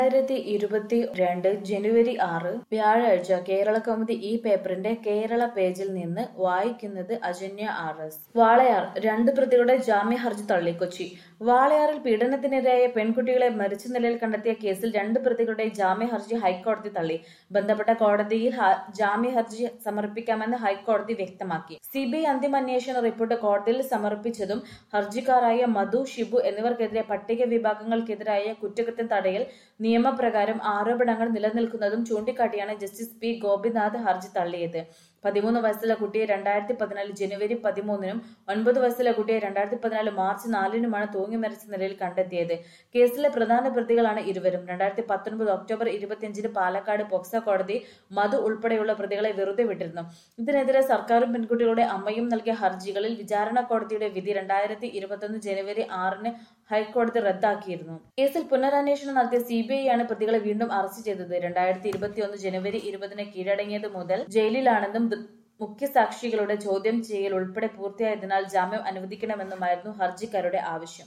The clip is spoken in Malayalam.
രണ്ടായിരത്തി ഇരുപത്തി രണ്ട് ജനുവരി ആറ് വ്യാഴാഴ്ച കേരള കൗമുദി ഈ പേപ്പറിന്റെ കേരള പേജിൽ നിന്ന് വായിക്കുന്നത് അജന്യ ആർ എസ് വാളയാർ രണ്ട് പ്രതികളുടെ ജാമ്യ ഹർജി തള്ളി കൊച്ചി വാളയാറിൽ പീഡനത്തിനിരയായ പെൺകുട്ടികളെ മരിച്ച നിലയിൽ കണ്ടെത്തിയ കേസിൽ രണ്ട് പ്രതികളുടെ ജാമ്യ ഹർജി ഹൈക്കോടതി തള്ളി ബന്ധപ്പെട്ട കോടതിയിൽ ഹ- ജാമ്യ ഹർജി സമർപ്പിക്കാമെന്ന് ഹൈക്കോടതി വ്യക്തമാക്കി സിബിഐ അന്തിമ അന്വേഷണ റിപ്പോർട്ട് കോടതിയിൽ സമർപ്പിച്ചതും ഹർജിക്കാരായ മധു ഷിബു എന്നിവർക്കെതിരെ പട്ടിക വിഭാഗങ്ങൾക്കെതിരായ കുറ്റകൃത്യം തടയൽ നിയമപ്രകാരം ആരോപണങ്ങൾ നിലനിൽക്കുന്നതും ചൂണ്ടിക്കാട്ടിയാണ് ജസ്റ്റിസ് പി ഗോപിനാഥ് ഹർജി തള്ളിയത് പതിമൂന്ന് വയസ്സുള്ള കുട്ടിയെ രണ്ടായിരത്തി പതിനാല് ജനുവരി പതിമൂന്നിനും ഒൻപത് വയസ്സുള്ള കുട്ടിയെ രണ്ടായിരത്തി പതിനാല് മാർച്ച് നാലിനുമാണ് തൂങ്ങി മരിച്ച നിലയിൽ കണ്ടെത്തിയത് കേസിലെ പ്രധാന പ്രതികളാണ് ഇരുവരും രണ്ടായിരത്തി പത്തൊൻപത് ഒക്ടോബർ ഇരുപത്തിയഞ്ചിന് പാലക്കാട് പോക്സോ കോടതി മധു ഉൾപ്പെടെയുള്ള പ്രതികളെ വെറുതെ വിട്ടിരുന്നു ഇതിനെതിരെ സർക്കാരും പെൺകുട്ടികളുടെ അമ്മയും നൽകിയ ഹർജികളിൽ വിചാരണ കോടതിയുടെ വിധി രണ്ടായിരത്തി ഇരുപത്തൊന്ന് ജനുവരി ആറിന് ഹൈക്കോടതി റദ്ദാക്കിയിരുന്നു കേസിൽ പുനരന്വേഷണം നടത്തിയ സിബിഐ ആണ് പ്രതികളെ വീണ്ടും അറസ്റ്റ് ചെയ്തത് രണ്ടായിരത്തി ഇരുപത്തിയൊന്ന് ജനുവരി ഇരുപതിന് കീഴടങ്ങിയത് മുതൽ ജയിലിലാണെന്നും ദൃ- മുഖ്യസാക്ഷികളുടെ ചോദ്യം ചെയ്യൽ ഉൾപ്പെടെ പൂർത്തിയായതിനാൽ ജാമ്യം അനുവദിക്കണമെന്നുമായിരുന്നു ഹർജിക്കാരുടെ ആവശ്യം